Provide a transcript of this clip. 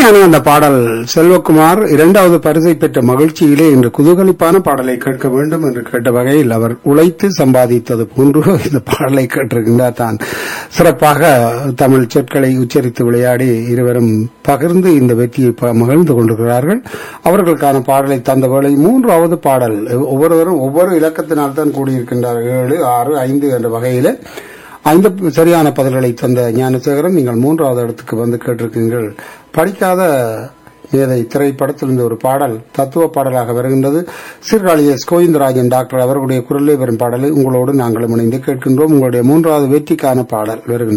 அருமையான அந்த பாடல் செல்வகுமார் இரண்டாவது பரிசை பெற்ற மகிழ்ச்சியிலே இன்று குதூகலிப்பான பாடலை கேட்க வேண்டும் என்று கேட்ட வகையில் அவர் உழைத்து சம்பாதித்தது போன்று இந்த பாடலை கேட்டிருக்கின்றார் தான் சிறப்பாக தமிழ் சொற்களை உச்சரித்து விளையாடி இருவரும் பகிர்ந்து இந்த வெற்றியை ப- மகிழ்ந்து கொண்டிருக்கிறார்கள் அவர்களுக்கான பாடலை தந்த வேளை மூன்றாவது பாடல் ஒவ்வொருவரும் ஒவ்வொரு இலக்கத்தினால் தான் கூடியிருக்கின்றார்கள் ஏழு ஆறு ஐந்து என்ற வகையில் ஐந்து சரியான பதில்களை தந்த ஞானசேகரன் நீங்கள் மூன்றாவது இடத்துக்கு வந்து கேட்டிருக்கீர்கள் படிக்காத மேதை திரைப்படத்திலிருந்து ஒரு பாடல் தத்துவ பாடலாக வருகின்றது சீர்காழி எஸ் கோவிந்தராஜன் டாக்டர் அவர்களுடைய குரலில் வரும் பாடலை உங்களோடு நாங்கள் இணைந்து கேட்கின்றோம் உங்களுடைய மூன்றாவது வெற்றிக்கான பாடல் வருகின்றது